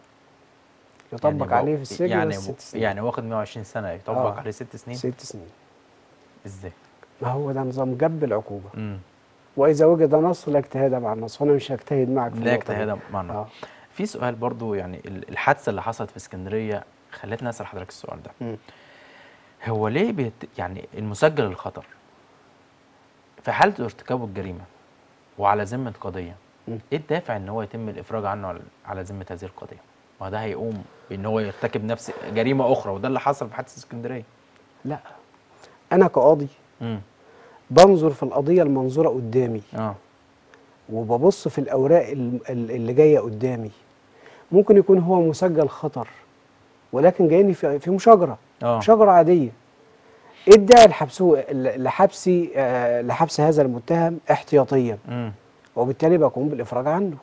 يطبق يعني عليه بق- في السجن يعني بس ست سنين يعني واخد 120 سنه يطبق آه. عليه ست سنين ست سنين ازاي ما هو ده نظام جب العقوبه مم. واذا وجد نص لا اجتهاد مع النص وانا مش هجتهد معك في لا النقطة دي. اجتهاد مع النقد. اه في سؤال برضو يعني ال- الحادثه اللي حصلت في اسكندريه خلتني اسال حضرتك السؤال ده مم. هو ليه بيت يعني المسجل الخطر في حاله ارتكاب الجريمه وعلى ذمه قضيه مم. ايه الدافع ان هو يتم الافراج عنه على- على ذمه هذه القضيه ما ده هيقوم بان هو يرتكب نفس جريمه اخرى وده اللي حصل في حادثه اسكندريه لا انا كقاضي امم بنظر في القضيه المنظوره قدامي اه وببص في الاوراق ال- ال- اللي جايه قدامي ممكن يكون هو مسجل خطر ولكن جايني في في مشاجره اه مشاجره عاديه ايه الداعي لحبسه ل- لحبسي آه، لحبس هذا المتهم احتياطيا امم وبالتالي بقوم بالافراج عنه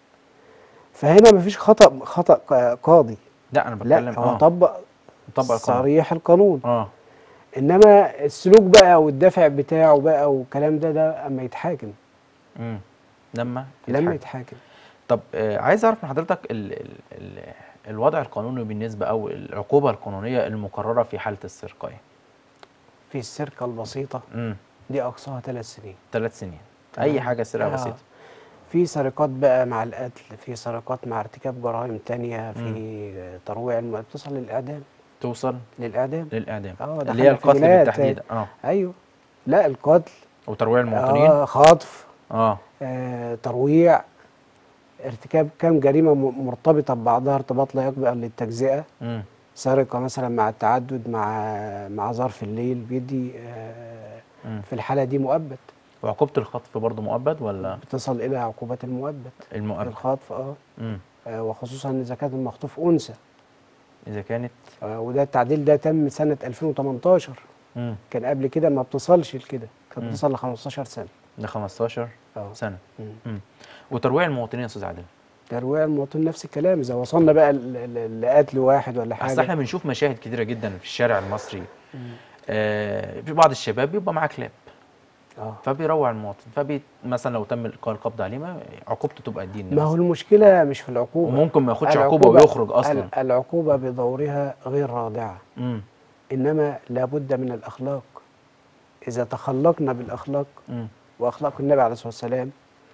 فهنا مفيش خطا خطا ق- قاضي لا انا بتكلم لا هو اه طبق طبق القانون صريح القانون اه انما السلوك بقى والدافع بتاعه بقى والكلام ده ده اما يتحاكم امم لما لما يتحاكم. يتحاكم طب آه عايز اعرف من حضرتك ال ال ال الوضع القانوني بالنسبه او العقوبه القانونيه المقرره في حاله السرقه في السرقه البسيطه امم دي اقصاها ثلاث سنين ثلاث سنين اي تمام. حاجه سرقه آه. بسيطه في سرقات بقى مع القتل في سرقات مع ارتكاب جرائم تانية في ترويع الم... بتصل للاعدام توصل للاعدام للاعدام اه ده اللي هي حاجة في القتل ولايات بالتحديد اه ايوه لا القتل وترويع المواطنين آه خطف اه آه ترويع ارتكاب كم جريمه م- مرتبطه ببعضها ارتباط لا يقبل للتجزئه امم سرقه مثلا مع التعدد مع مع ظرف الليل بيدي آه مم. في الحاله دي مؤبد وعقوبه الخطف برضه مؤبد ولا بتصل الى عقوبات المؤبد المؤبد الخطف اه امم آه، وخصوصا اذا كان المخطوف انثى اذا كانت آه، وده التعديل ده تم سنه 2018 امم كان قبل كده ما بتصلش لكده كانت مم. بتصل ل 15 سنه ل 15 اه سنه مم. امم وترويع المواطنين يا استاذ عادل ترويع المواطن نفس الكلام اذا وصلنا بقى ل- ل- لقتل واحد ولا اصل احنا حاجه بنشوف مشاهد كتيره جدا في الشارع المصري آه في بعض الشباب بيبقى معاه كلاب اه فبيروع المواطن فبي مثلا لو تم القاء القبض عليه ما عقوبته تبقى الدين ما هو المشكله مش في العقوبه وممكن ما ياخدش عقوبه العقوبة- ويخرج اصلا ال- العقوبه بدورها غير رادعه امم انما لابد من الاخلاق اذا تخلقنا بالاخلاق امم واخلاق النبي عليه الصلاه والسلام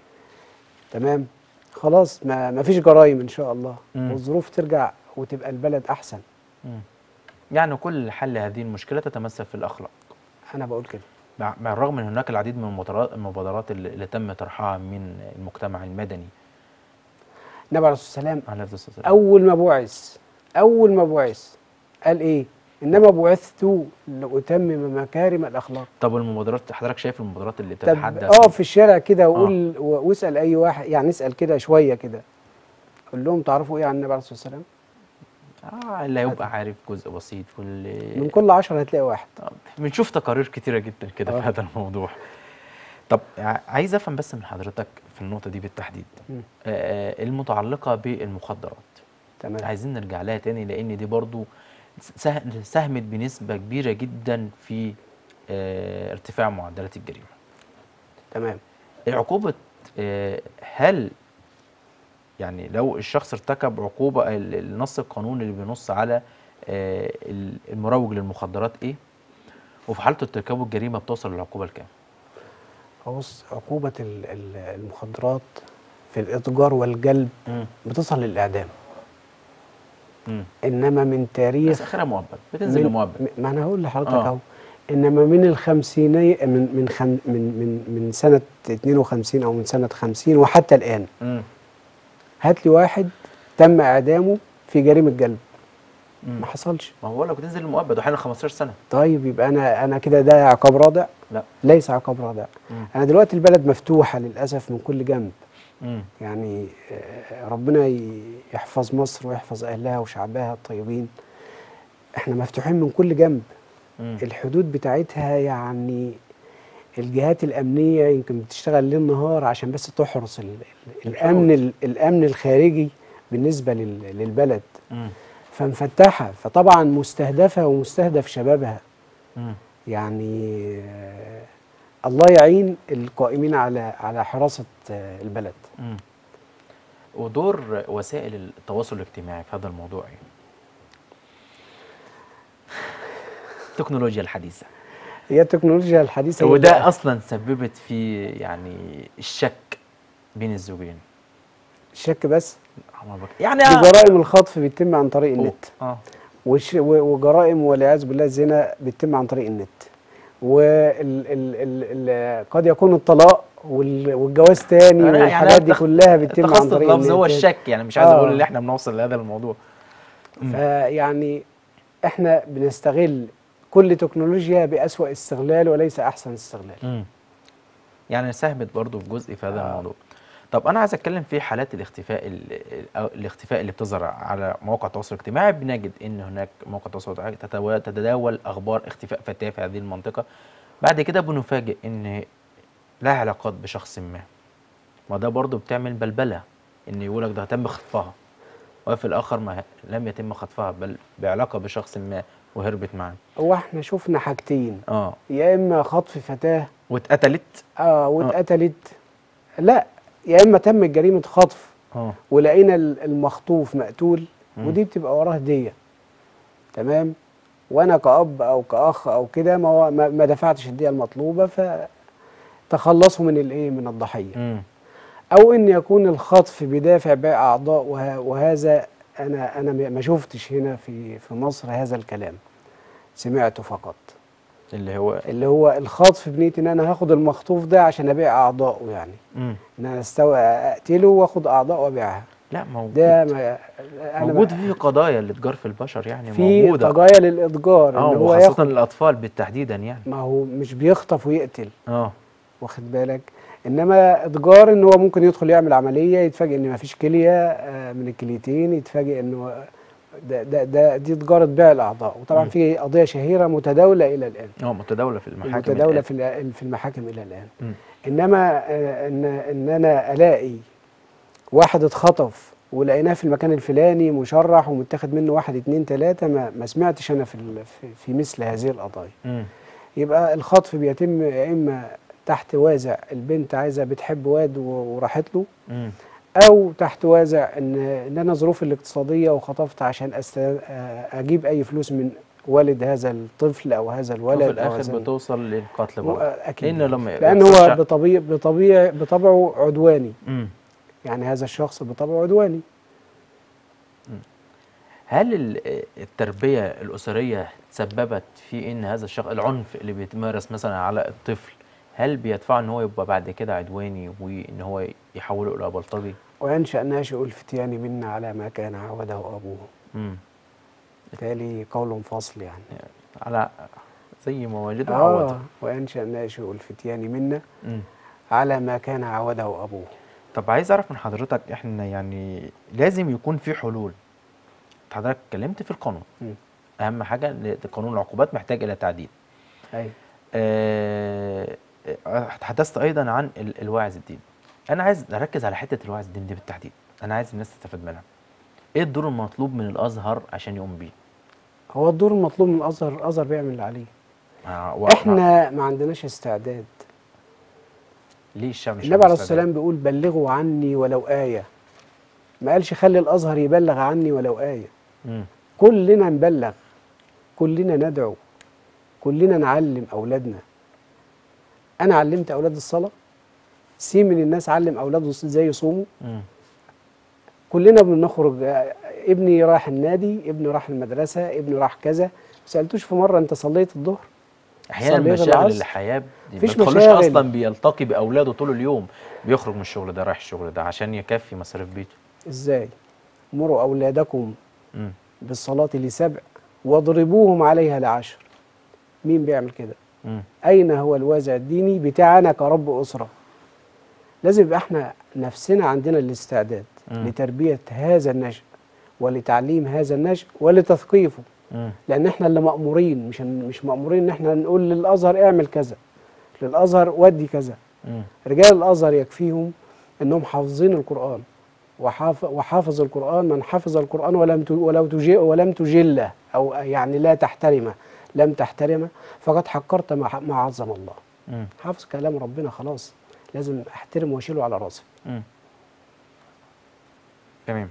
تمام خلاص ما ما فيش جرائم ان شاء الله مم. والظروف ترجع وتبقى البلد احسن يعني كل حل هذه المشكله تتمثل في الاخلاق انا بقول كده مع مع الرغم من هناك العديد من المبادرات المبادرات اللي اللي تم طرحها من المجتمع المدني النبي عليه الصلاه والسلام على نفس السلسلة. اول ما بعث اول ما بعث قال ايه انما بعثت لاتمم مكارم الاخلاق طب والمبادرات حضرتك شايف المبادرات اللي طب بتتحدث اه في الشارع كده وقول و- واسال اي واحد يعني اسال كده شويه كده قول لهم تعرفوا ايه عن النبي عليه الصلاه والسلام اه اللي هيبقى عارف جزء بسيط واللي من كل عشرة هتلاقي واحد طب بنشوف تقارير كتيرة جدا كده في آه. هذا الموضوع طب ع- عايز افهم بس من حضرتك في النقطة دي بالتحديد مم. آه المتعلقة بالمخدرات تمام عايزين نرجع لها تاني لان دي برضو سه- ساهمت بنسبة كبيرة جدا في آه ارتفاع معدلات الجريمة تمام عقوبة آه، هل يعني لو الشخص ارتكب عقوبة ال- النص القانوني اللي بينص على آه، ال- المروج للمخدرات ايه وفي حالة ارتكاب الجريمة بتوصل للعقوبة لكام؟ بص عقوبة ال- ال- المخدرات في الإتجار والجلب بتصل للإعدام مم. إنما من تاريخ بس اخرها مؤبد بتنزل من لمؤبد م- ما أنا هقول لحضرتك آه. أهو إنما من الخمسينية من من خم من من من سنة 52 أو من سنة 50 وحتى الآن مم. هات لي واحد تم إعدامه في جريمة جلب مم. ما حصلش ما هو بقول لك بتنزل لمؤبد وحالا 15 سنة طيب يبقى أنا أنا كده ده عقاب رادع لا ليس عقاب رادع مم. أنا دلوقتي البلد مفتوحة للأسف من كل جنب مم. يعني آه، ربنا ي- يحفظ مصر ويحفظ أهلها وشعبها الطيبين احنا مفتوحين من كل جنب مم. الحدود بتاعتها يعني الجهات الأمنية يمكن بتشتغل ليل نهار عشان بس تحرس ال- ال- الأمن ال- الأمن الخارجي بالنسبة لل- للبلد مم. فمفتحة فطبعا مستهدفة ومستهدف شبابها مم. يعني آه، الله يعين القائمين على على حراسة آه، البلد مم. ودور وسائل التواصل الاجتماعي في هذا الموضوع ايه؟ التكنولوجيا الحديثة هي التكنولوجيا الحديثة هي وده اللي- اصلا سببت في يعني الشك بين الزوجين الشك بس يعني دي جرائم الخطف بيتم عن طريق هو- النت اه والش- و- وجرائم والعياذ بالله الزنا بيتم عن طريق النت وال ال ال ال قد يكون الطلاق وال- والجواز تاني أنا والحاجات دي التخ- كلها بتتم عن التخصص طريق اللفظ هو النت. الشك يعني مش عايز آه. اقول ان احنا بنوصل لهذا الموضوع مم. فيعني احنا بنستغل كل تكنولوجيا بأسوأ استغلال وليس أحسن استغلال مم. يعني ساهمت برضو في جزء في هذا آه. الموضوع طب انا عايز اتكلم في حالات الاختفاء ال- ال- أو الاختفاء اللي بتظهر على مواقع التواصل الاجتماعي بنجد ان هناك مواقع التواصل الاجتماعي تتوا- تتداول اخبار اختفاء فتاه في هذه المنطقه بعد كده بنفاجئ ان لها علاقات بشخص ما وده برضو بتعمل بلبله ان يقول لك ده تم خطفها وفي الاخر ما لم يتم خطفها بل بعلاقه بشخص ما وهربت معاه هو احنا شفنا حاجتين اه يا إما خطف فتاة واتقتلت اه واتقتلت لا يا إما تم جريمة خطف اه ولقينا ال- المخطوف مقتول مم. ودي بتبقى وراه هديه تمام وانا كأب او كأخ او كده ما, هو- ما ما دفعتش الديه المطلوبه فتخلصوا من الايه من الضحيه امم او ان يكون الخطف بدافع بيع اعضاء وه- وهذا انا انا ما- ما شفتش هنا في في مصر هذا الكلام سمعته فقط اللي هو اللي هو الخطف بنيه ان انا هاخد المخطوف ده عشان ابيع اعضائه يعني امم ان انا استوى اقتله واخد اعضائه وابيعها لا موجود ده ما أنا موجود ما- في قضايا لاتجار في البشر يعني في موجوده قضايا للاتجار اه ان هو وخاصه ياخد الاطفال بالتحديدا يعني ما هو مش بيخطف ويقتل اه واخد بالك انما اتجار ان هو ممكن يدخل يعمل عمليه يتفاجئ ان ما فيش كليه آه، من الكليتين يتفاجئ انه ده ده ده دي تجاره بيع الاعضاء وطبعا مم. في قضيه شهيره متداوله الى الان اه متداوله في المحاكم متداوله الآن. في الع- في المحاكم الى الان مم. انما آه، ان ان انا الاقي واحد اتخطف ولقيناه في المكان الفلاني مشرح ومتاخد منه واحد اتنين تلاته ما, ما سمعتش انا في ال- في- في مثل هذه القضايا مم. يبقى الخطف بيتم يا اما تحت وازع البنت عايزه بتحب واد و- وراحت له مم. او تحت وازع ان ان انا ظروفي الاقتصاديه وخطفت عشان أست... اجيب اي فلوس من والد هذا الطفل او هذا الولد وفي أو الاخر هذا بتوصل للقتل م- برضه اكيد لان لما لان يحصل هو شع- بطبيع بطبيع بطبعه عدواني مم. يعني هذا الشخص بطبعه عدواني هل ال- التربية الأسرية تسببت في إن هذا الشخص العنف اللي بيتمارس مثلا على الطفل هل بيدفعه إن هو يبقى بعد كده عدواني وإن هو يحوله إلى بلطجي؟ وينشا ناشئ الفتيان منا على ما كان عوده ابوه مم. بالتالي قول فاصل يعني على زي ما وجده اه عوده وينشا ناشئ الفتيان منا مم. على ما كان عوده ابوه طب عايز أعرف من حضرتك إحنا يعني لازم يكون في حلول حضرتك اتكلمت في القانون مم. أهم حاجة إن قانون العقوبات محتاج إلى تعديل ايوه آه، آه، تحدثت ايضا عن ال- الواعظ الديني انا عايز اركز على حته الواعظ الديني دي بالتحديد انا عايز الناس تستفاد منها ايه الدور المطلوب من الازهر عشان يقوم بيه هو الدور المطلوب من الازهر الازهر بيعمل اللي عليه آه، و- احنا ما عندناش استعداد ليه الشعب مش النبي عليه عنده الصلاه والسلام بيقول بلغوا عني ولو ايه ما قالش خلي الازهر يبلغ عني ولو ايه مم. كلنا نبلغ كلنا ندعو كلنا نعلم اولادنا انا علمت اولاد الصلاه سي من الناس علم اولاده ازاي يصوموا مم. كلنا بنخرج آه، ابني راح النادي ابني راح المدرسه ابني راح كذا ما سالتوش في مره انت صليت الظهر احيانا صليت مشاغل العصر. الحياه دي ما مفيش بتخلوش مشاغل. اصلا بيلتقي باولاده طول اليوم بيخرج من الشغل ده رايح الشغل ده عشان يكفي مصاريف بيته ازاي مروا اولادكم مم. بالصلاه لسبع واضربوهم عليها لعشر مين بيعمل كده مم. أين هو الوازع الديني بتاعنا كرب أسرة لازم يبقى احنا نفسنا عندنا الاستعداد مم. لتربية هذا النشء ولتعليم هذا النشء ولتثقيفه مم. لأن احنا اللي مأمورين مش مش مأمورين إن احنا نقول للأزهر اعمل كذا للأزهر ودي كذا مم. رجال الأزهر يكفيهم إنهم حافظين القرآن وحاف وحافظ القرآن من حفظ القرآن ولم ت- ولو تجي ولم تجله أو يعني لا تحترمه لم تحترمه فقد حقرت ما ما عظم الله مم. حافظ كلام ربنا خلاص لازم احترمه واشيله على راسي مم. تمام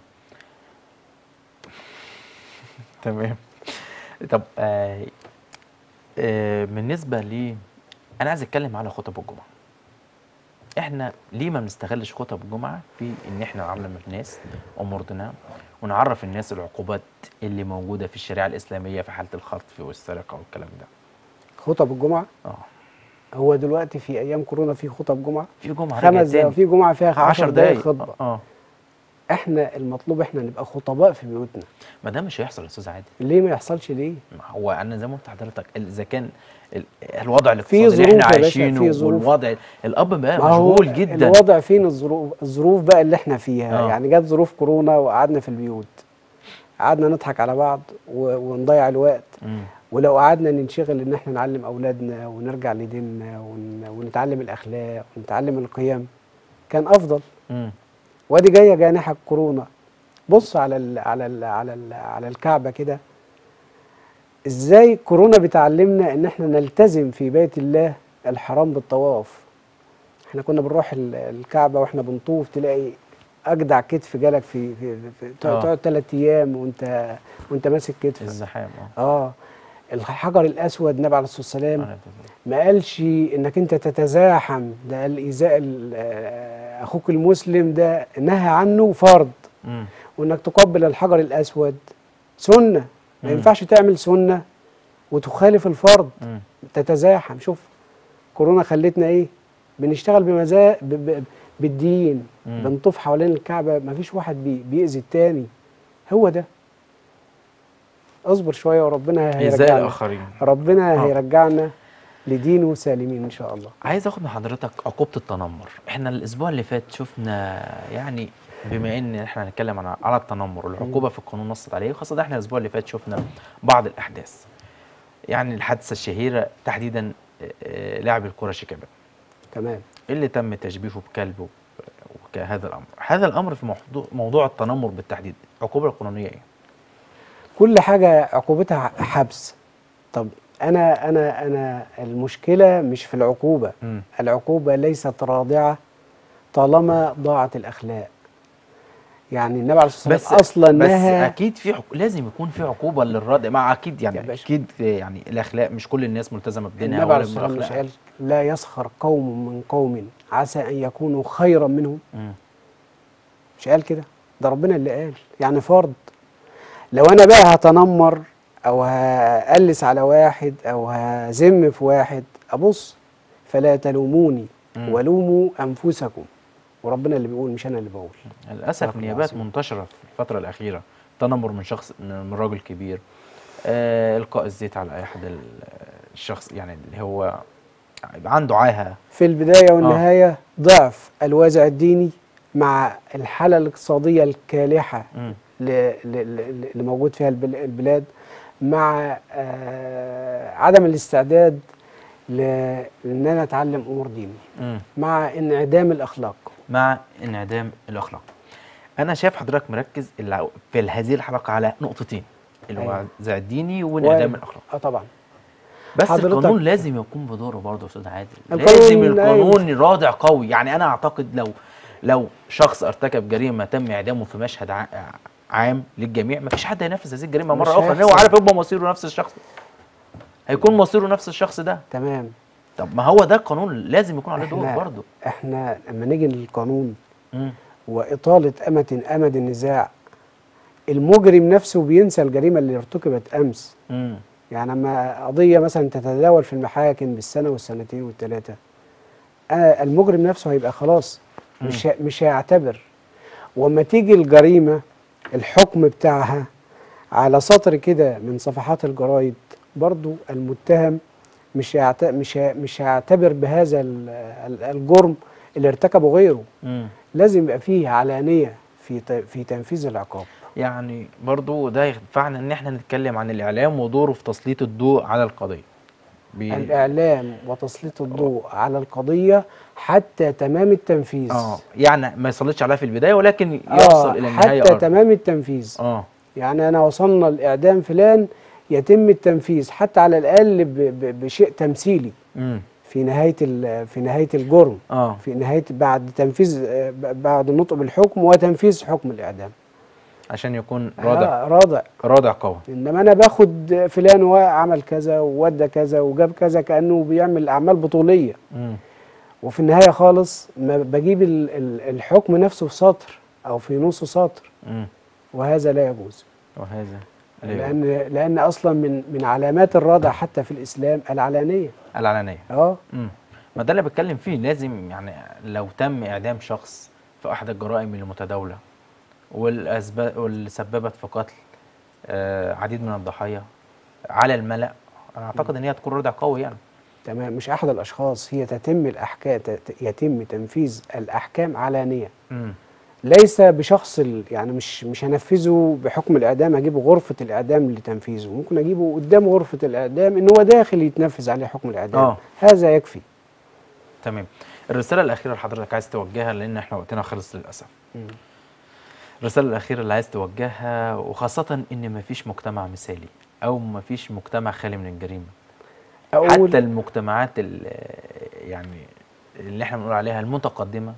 تمام طب آه آه بالنسبة لي أنا عايز أتكلم على خطب الجمعة إحنا ليه ما بنستغلش خطب الجمعة في إن إحنا نعلم الناس أمور دينها ونعرف الناس العقوبات اللي موجودة في الشريعة الإسلامية في حالة الخطف والسرقة والكلام ده خطب الجمعة اه هو دلوقتي في أيام كورونا في خطب جمعة في جمعة خمس رجعت دقايق تاني في جمعة فيها 10 10 دقايق دقايق خطبة اه احنا المطلوب احنا نبقى خطباء في بيوتنا ما ده مش هيحصل يا أستاذ عادل ليه ما يحصلش ليه ما هو انا زي ما قلت لحضرتك ال- اذا كان ال- الوضع في الاقتصادي اللي احنا ظروف يا باشا، عايشينه في ظروف. والوضع الاب بقى ما هو مشغول جدا الوضع فين الظروف الظروف بقى اللي احنا فيها آه. يعني جت ظروف كورونا وقعدنا في البيوت قعدنا نضحك على بعض و- ونضيع الوقت مم. ولو قعدنا ننشغل ان احنا نعلم اولادنا ونرجع لديننا ون... ونتعلم الاخلاق ونتعلم القيم كان افضل مم. وادي جايه جانحه كورونا بص على ال... على ال... على ال... على الكعبه كده ازاي كورونا بتعلمنا ان احنا نلتزم في بيت الله الحرام بالطواف احنا كنا بنروح ال- الكعبه واحنا بنطوف تلاقي اجدع كتف جالك في, في, في تقعد آه. تقعد ثلاث ايام وانت وانت ماسك كتفك الزحام اه اه الحجر الاسود النبي عليه الصلاه والسلام على فكرة. ما قالش انك انت تتزاحم ده قال ايذاء ال- آه، اخوك المسلم ده نهى عنه فرض مم. وانك تقبل الحجر الاسود سنه ما مم. ينفعش تعمل سنه وتخالف الفرض مم. تتزاحم شوف كورونا خلتنا ايه بنشتغل بمزاج ب... ب... بالدين مم. بنطوف حوالين الكعبه ما فيش واحد بي... بيأذي التاني هو ده اصبر شويه وربنا ازاي هيرجعنا الاخرين ربنا آه. هيرجعنا لدينه سالمين ان شاء الله عايز اخد من حضرتك عقوبه التنمر احنا الاسبوع اللي فات شفنا يعني بما ان احنا هنتكلم عن على التنمر والعقوبه في القانون نصت عليه وخاصه احنا الاسبوع اللي فات شفنا بعض الاحداث يعني الحادثه الشهيره تحديدا آه، آه، لاعب الكره شيكابالا تمام اللي تم تشبيهه بكلب وكهذا الامر هذا الامر في موضوع موضوع التنمر بالتحديد العقوبه القانونيه ايه كل حاجه عقوبتها حبس طب انا انا انا المشكله مش في العقوبه مم. العقوبه ليست رادعه طالما ضاعت الاخلاق يعني النبي عليه الصلاه بس والسلام اصلا بس نهى اكيد في حك... لازم يكون في عقوبه للرد مع اكيد يعني يا باشا. اكيد يعني الاخلاق مش كل الناس ملتزمه بدينها النبي عليه ولا الصلاه والسلام مش باخلاقها قال لا يسخر قوم من قوم عسى ان يكونوا خيرا منهم مم. مش قال كده ده ربنا اللي قال يعني فرض لو انا بقى هتنمر او هقلس على واحد او هذم في واحد ابص فلا تلوموني مم. ولوموا انفسكم وربنا اللي بيقول مش انا اللي بقول للاسف صدق الله نيابات العظيم. منتشره في الفتره الاخيره تنمر من شخص من راجل كبير آه القاء الزيت على احد ال- الشخص يعني اللي هو يبقى عنده عاهه في البدايه والنهايه ضعف الوازع الديني مع الحاله الاقتصاديه الكالحه مم. ل- ل- ل- اللي موجود فيها البل- البلاد مع آه، عدم الاستعداد ل- لان انا اتعلم امور ديني مم. مع انعدام الاخلاق مع انعدام الاخلاق انا شايف حضرتك مركز الع- في هذه الحلقه على نقطتين اللي هو أيوة. الوازع الديني وانعدام و- الاخلاق اه طبعا بس حضرتك- القانون لازم يكون بدوره برضه يا استاذ عادل القانون- لازم القانون رادع قوي يعني انا اعتقد لو لو شخص ارتكب جريمه تم اعدامه في مشهد ع- عام للجميع مفيش حد هينفذ هذه الجريمه مش مره اخرى لان هو هيحصل. عارف يبقى مصيره نفس الشخص هيكون مصيره نفس الشخص ده تمام طب ما هو ده القانون لازم يكون عليه دور احنا برضه احنا لما نيجي للقانون مم. واطاله امد امد النزاع المجرم نفسه بينسى الجريمه اللي ارتكبت امس مم. يعني لما قضيه مثلا تتداول في المحاكم بالسنه والسنتين والثلاثه أنا المجرم نفسه هيبقى خلاص مش ه- مش هيعتبر وما تيجي الجريمه الحكم بتاعها على سطر كده من صفحات الجرايد برضو المتهم مش هيعت... مش ه... مش هيعتبر بهذا ال- ال- الجرم اللي ارتكبه غيره مم. لازم يبقى فيه علانيه في ت... في تنفيذ العقاب يعني برضو ده يدفعنا ان احنا نتكلم عن الاعلام ودوره في تسليط الضوء على القضيه بي... الإعلام وتسليط الضوء على القضية حتى تمام التنفيذ اه يعني ما يسلطش عليها في البدايه ولكن يوصل آه الى النهايه حتى أرض. تمام التنفيذ اه يعني أنا وصلنا لإعدام فلان يتم التنفيذ حتى على الأقل ب ب بشيء تمثيلي امم في نهاية ال- في نهاية الجرم اه في نهاية بعد تنفيذ آه، ب- بعد النطق بالحكم وتنفيذ حكم الإعدام عشان يكون رادع آه رادع رادع قوي انما انا باخد فلان وعمل كذا وودى كذا وجاب كذا كانه بيعمل اعمال بطوليه امم وفي النهايه خالص ما بجيب ال- ال- الحكم نفسه في سطر او في نص سطر امم وهذا لا يجوز وهذا لا يوجد. لان لان اصلا من من علامات الردع حتى في الاسلام العلانيه العلانيه اه امم ما ده اللي بتكلم فيه لازم يعني لو تم اعدام شخص في احد الجرائم المتداوله والاسباب واللي سببت في قتل آه عديد من الضحايا على الملأ انا اعتقد ان هي تكون رادع قوي يعني تمام مش احد الاشخاص هي تتم الاحكام يتم تنفيذ الاحكام علانيه امم ليس بشخص ال- يعني مش مش هنفذه بحكم الاعدام اجيبه غرفه الاعدام لتنفيذه ممكن اجيبه قدام غرفه الاعدام ان هو داخل يتنفذ عليه حكم الاعدام آه. هذا يكفي تمام الرساله الاخيره اللي حضرتك عايز توجهها لان احنا وقتنا خلص للاسف مم. الرساله الاخيره اللي عايز توجهها وخاصه ان مفيش مجتمع مثالي او مفيش مجتمع خالي من الجريمه اقول حتى المجتمعات ال- يعني اللي احنا بنقول عليها المتقدمه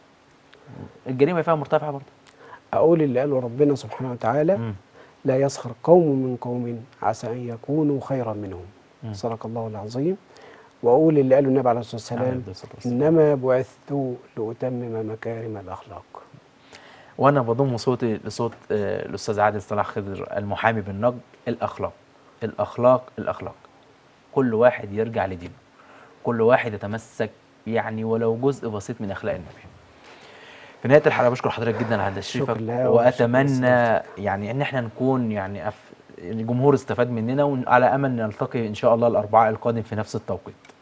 الجريمه فيها مرتفعه برضه اقول اللي قاله ربنا سبحانه وتعالى مم. لا يسخر قوم من قوم عسى ان يكونوا خيرا منهم مم. صدق الله العظيم واقول اللي قاله النبي عليه الصلاه عليه والسلام الصلاة والسلام. انما بعثت لاتمم مكارم الاخلاق وانا بضم صوتي لصوت آه، الاستاذ عادل صلاح خضر المحامي بالنقد الاخلاق الاخلاق الاخلاق كل واحد يرجع لدينه كل واحد يتمسك يعني ولو جزء بسيط من اخلاق النبي في نهايه الحلقه بشكر حضرتك جدا على تشريفك شكرا لله واتمنى يعني ان احنا نكون يعني أف... الجمهور استفاد مننا وعلى امل نلتقي ان شاء الله الاربعاء القادم في نفس التوقيت